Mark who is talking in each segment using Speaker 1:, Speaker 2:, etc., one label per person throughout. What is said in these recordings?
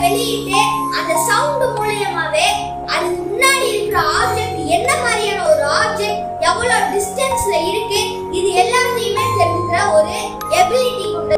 Speaker 1: வெளியிட்டு அந்த சவுண்ட் மூலியமாவே அதுக்கு முன்னாடி இருக்கிற ஆப்ஜெக்ட் என்ன மாதிரியான ஒரு ஆப்ஜெக்ட் எவ்வளவு டிஸ்டன்ஸ்ல இருக்கு இது எல்லாத்தையுமே தெரிஞ்சுக்கிற ஒரு எபிலிட்டி கொண்டது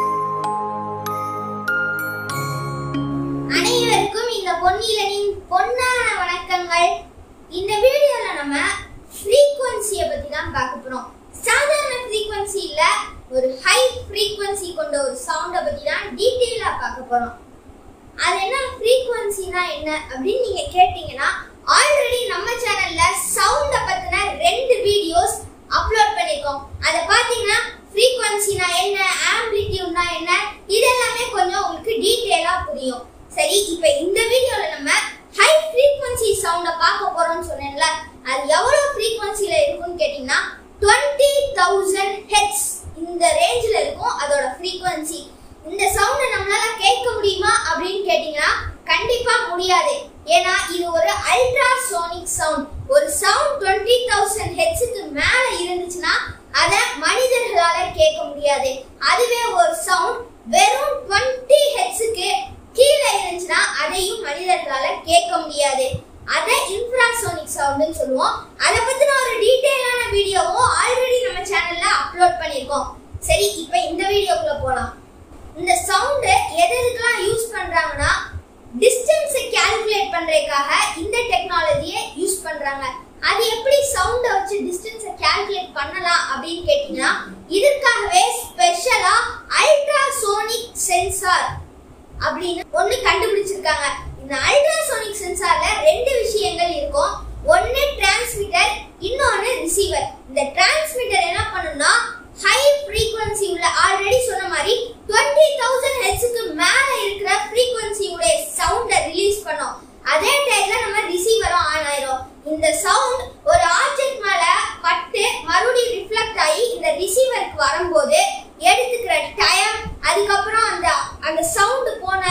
Speaker 1: அனைவருக்கும் இந்த பொன்னிலனின் பொன்னான வணக்கங்கள் இந்த வீடியோல நம்ம ஃப்ரீக்வன்சியை பத்தி தான் பார்க்க போறோம் சாதாரண ஃப்ரீக்வன்சி இல்ல ஒரு ஹை ஃப்ரீக்வன்சி கொண்ட ஒரு சவுண்ட பத்தி தான் டீடைலா பார்க்க போறோம் அது என்ன ஃப்ரீக்வன்சினா என்ன அப்படின்னு நீங்க கேட்டீங்கன்னா ஆல்ரெடி நம்ம சேனல்ல சவுண்ட பத்தின ரெண்டு வீடியோஸ் அப்லோட் பண்ணிருக்கோம் அத பாத்தீங்கன்னா ஃப்ரீக்வன்சினா என்ன ஆம்பிளிட்யூட்னா என்ன இதெல்லாமே கொஞ்சம் உங்களுக்கு டீடைலா புரியும் சரி இப்போ இந்த வீடியோல நம்ம ஹை ஃப்ரீக்வன்சி சவுண்ட பார்க்க போறோம்னு சொன்னேன்ல அது எவ்வளவு ஃப்ரீக்வன்சில இருக்கும்னு கேட்டீங்கன்னா டுவெண்ட்டி தௌசண்ட் ஹெட்ஸ் இந்த ரேஞ்சில் இருக்கும் அதோட ஃப்ரீக்வன்சி இந்த சவுண்டை நம்மளால கேட்க முடியுமா அப்படின்னு கேட்டீங்கன்னா கண்டிப்பா முடியாது ஏன்னா இது ஒரு அல்ட்ராசோனிக் சவுண்ட் ஒரு சவுண்ட் டுவெண்ட்டி தௌசண்ட் ஹெட்ஸுக்கு மேல இருந்துச்சுன்னா அதை மனிதர்களால கேட்க முடியாது அதுவே ஒரு சவுண்ட் வெறும் டுவெண்ட்டி ஹெட்ஸுக்கு கீழே இருந்துச்சுன்னா அதையும் மனிதர்களால கேட்க முடியாது அதை இன்ஃப்ராசோனிக் சவுண்ட்னு சொல்லுவோம் அதை பத்தின ஒரு டீடைலான வீடியோவும் ஆல்ரெடி நம்ம சேனல்ல அப்லோட் பண்ணியிருக்கோம் சரி இப்போ இந்த வீடியோக்குள்ள போலாம் இந்த சவுண்ட் எது எதுக்கெல்லாம் யூஸ் பண்றாங்கன்னா டிஸ்டன்ஸை கால்குலேட் பண்றதுக்காக இந்த டெக்னாலஜியை யூஸ் பண்றாங்க அது எப்படி சவுண்ட வச்சு டிஸ்டன்ஸை கால்குலேட் பண்ணலாம் அப்படின்னு கேட்டீங்கன்னா இதற்காகவே ஸ்பெஷலா அல்ட்ராசோனிக் சென்சார் அப்படின்னு ஒண்ணு கண்டுபிடிச்சிருக்காங்க இந்த அல்ட்ராசோனிக் சென்சார்ல ரெண்டு விஷயங்கள் இருக்கும் ஒன்னு டிரான்ஸ்மிட்டர் இன்னொன்னு ரிசீவர் இந்த டிரான்ஸ்மிட்டர் என்ன பண்ணும்னா ஹை ஃப்ரீக்வன்சி உள்ள ஆல்ரெடி சொன்ன மாதிரி டுவெண்ட்டி தௌசண்ட் ஹெட்ஸுக்கு மேல இருக்கிற ஃப்ரீக்வன்சி உடைய சவுண்டை ரிலீஸ் பண்ணும் அதே டைம்ல நம்ம ரிசீவரும் ஆன் ஆயிரும் இந்த சவுண்ட் ஒரு ஆப்ஜெக்ட் மேல பட்டு மறுபடியும் ரிஃப்ளெக்ட் ஆகி இந்த ரிசீவருக்கு வரும்போது எடுத்துக்கிற டைம் அதுக்கப்புறம் அந்த அந்த சவுண்ட் போன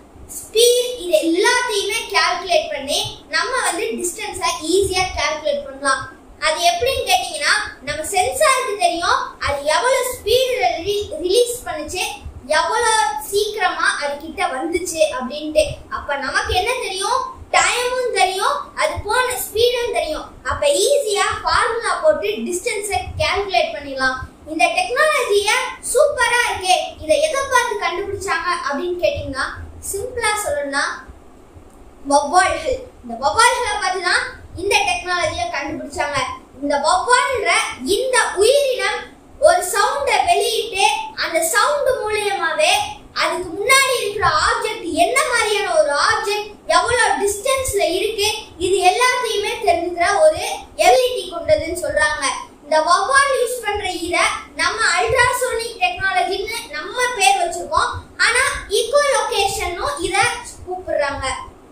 Speaker 1: ஸ்பீட் இது எல்லாத்தையுமே கால்குலேட் பண்ணி நம்ம வந்து டிஸ்டன்ஸை ஈஸியா கால்குலேட் பண்ணலாம் அது எப்படின்னு கேட்டீங்கன்னா நம்ம சென்சாருக்கு தெரியும் அது எவ்வளவு ஸ்பீடுல ரிலீஸ் பண்ணுச்சு எவ்வளவு சீக்கிரமா அது கிட்ட வந்துச்சு அப்படின்ட்டு அப்ப நமக்கு என்ன தெரியும் டைமும் தெரியும் அது போன ஸ்பீடும் தெரியும் அப்ப ஈஸியா ஃபார்முலா போட்டு டிஸ்டன்ஸை கால்குலேட் பண்ணிடலாம் இந்த டெக்னாலஜிய சூப்பரா இருக்கே இதை எதை பார்த்து கண்டுபிடிச்சாங்க அப்படின்னு கேட்டீங்கன்னா சிம்பிளா சொல்லணும்னா வவ்வால்கள் இந்த வவ்வால்களை பார்த்து தான் இந்த டெக்னாலஜியை கண்டுபிடிச்சாங்க இந்த வவ்வால்ற இந்த உயிரினம் ஒரு சவுண்டை வெளியிட்டு அந்த சவுண்ட் மூலியமாவே அதுக்கு முன்னாடி இருக்கிற ஆப்ஜெக்ட் என்ன மாதிரியான ஒரு ஆப்ஜெக்ட் எவ்வளவு டிஸ்டன்ஸ்ல இருக்கு இது எல்லாத்தையுமே தெரிஞ்சுக்கிற ஒரு எபிலிட்டி கொண்டதுன்னு சொல்றாங்க இந்த வவ்வால் யூஸ் பண்ற இத நம்ம அல்ட்ராசோனிக் டெக்னாலஜின்னு நம்ம பேர் வச்சிருக்கோம் ஆனா ஈகோ லொகேஷனும் இத கூப்பிடுறாங்க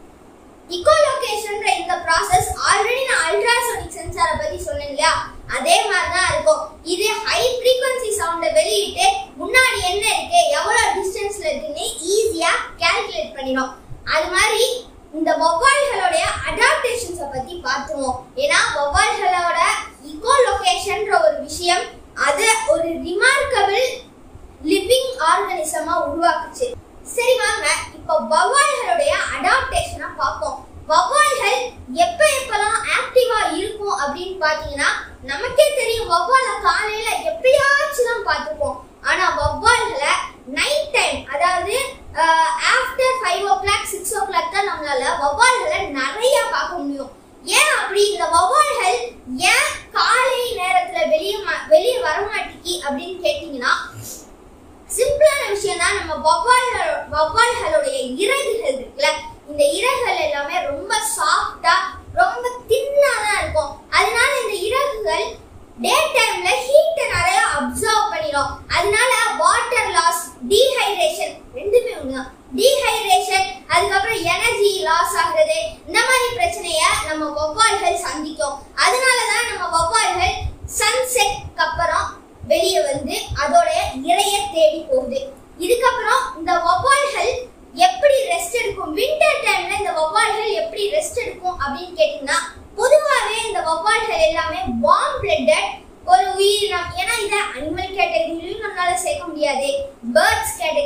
Speaker 1: இக்கோலொகேஷன்ற இந்த ப்ராசஸ் ஆல்ரெடி நான் அல்ட்ராசோனிக் சென்சாரை பத்தி சொன்னேன் இல்லையா அதே மாதிரி தான் இருக்கும் இது ஹை ஃப்ரீக்வன்சி சவுண்டை வெளியிட்டு முன்னாடி என்ன இருக்கு எவ்வளவு டிஸ்டன்ஸ்ல இருக்குன்னு ஈஸியா கால்குலேட் பண்ணிடும் அது மாதிரி இந்த வவ்வால்களுடைய அடாப்டேஷன்ஸை பத்தி பார்த்துருவோம் ஏன்னா வவ்வால்களோட இக்கோலொகேஷன்ற ஒரு விஷயம் அது ஒரு ரிமார்க்கபிள் லிவிங் ஆர்கானிசமா உருவாக்குச்சு சரி வாங்க இப்போ வவ்வால்களுடைய அடாப்டேஷனா பார்ப்போம் வவ்வால்கள் எப்ப எப்பெல்லாம் ஆக்டிவா இருக்கும் அப்படின்னு பாத்தீங்கன்னா நமக்கே தெரியும் வவ்வால காலையில எப்பயாச்சும் தான் பார்த்துப்போம் ஆனா வவ்வால்களை நைட் டைம் அதாவது after five o'clock six o'clock தான் நம்மளால வவ்வால்களை நிறைய பார்க்க முடியும் ஏன் அப்படி இந்த வவ்வால்கள் ஏன் காலை நேரத்துல வெளியே வெளியே வரமாட்டேங்கி அப்படின்னு கேட்டீங்கன்னா சிம்பிளான விஷயம் தான் நம்ம வவ்வால்களோ வவ்வால்களுடைய இறகுகள் இருக்குல்ல இந்த இறகுகள் எல்லாமே ரொம்ப சாஃப்டா ரொம்ப தின்னா தான் இருக்கும் அதனால இந்த இறகுகள் டே டைம்ல ஹீட்டை நிறைய அப்சர்வ் பண்ணிடும் அதனால வாட்டர் லாஸ் டீஹைட்ரேஷன் ரெண்டுமே ஒண்ணுதான் டீஹைட்ரேஷன் அதுக்கப்புறம் எனர்ஜி லாஸ் ஆகுறது இந்த மாதிரி பிரச்சனைய நம்ம வவ்வால்கள் சந்திக்கும் அதனால தான் நம்ம வவ்வால்கள் சன்செட்க்கு அப்புறம் வெளியே வந்து அதோட இறைய தேடி போகுது இதுக்கப்புறம் இந்த வவ்வால்கள் எப்படி ரெஸ்ட் எடுக்கும் வின்டர் டைம்ல இந்த வவ்வால்கள் எப்படி ரெஸ்ட் எடுக்கும் அப்படின்னு கேட்டீங்கன்னா பொதுவாகவே இந்த வவ்வால்கள் எல்லாமே வார்ம் பிளட்டட் ஒரு உயிரினம் ஏன்னா இதை அனிமல் கேட்டகரியிலும் நம்மளால சேர்க்க முடியாது பேர்ட்ஸ் கேட்டகரி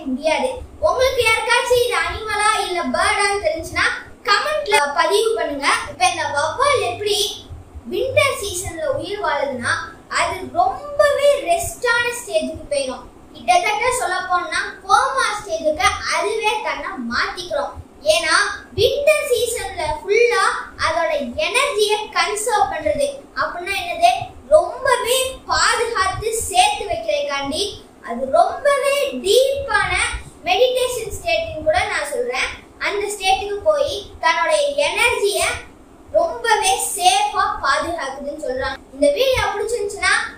Speaker 1: முடியாது உங்களுக்கு யாருக்காச்சும் இது அனிமலா இல்ல பேர்டான்னு தெரிஞ்சுன்னா கமெண்ட்ல பதிவு பண்ணுங்க இப்ப இந்த வவ்வால் எப்படி வின்டர் சீசன்ல உயிர் வாழுதுன்னா அது ரொம்பவே ரெஸ்டான ஸ்டேஜுக்கு போயிடும் கிட்டத்தட்ட சொல்ல போனா கோமா ஸ்டேஜுக்கு அதுவே தன்னை மாத்திக்கிறோம் ஏன்னா வின்டர் சீசன்ல ஃபுல்லா அதோட எனர்ஜியை கன்சர்வ் பண்றது அப்படின்னா என்னது ரொம்பவே பாதுகாத்து சேர்த்து வைக்கிறதுக்காண்டி அது ரொம்பவே டீப்பான மெடிடேஷன் ஸ்டேட்னு கூட நான் சொல்றேன் அந்த ஸ்டேட்டுக்கு போய் தன்னோட எனர்ஜியை ரொம்பவே சேஃபா பாதுகாக்குதுன்னு சொல்றாங்க இந்த வீடியோ பிடிச்சிருந்துச்சுன்னா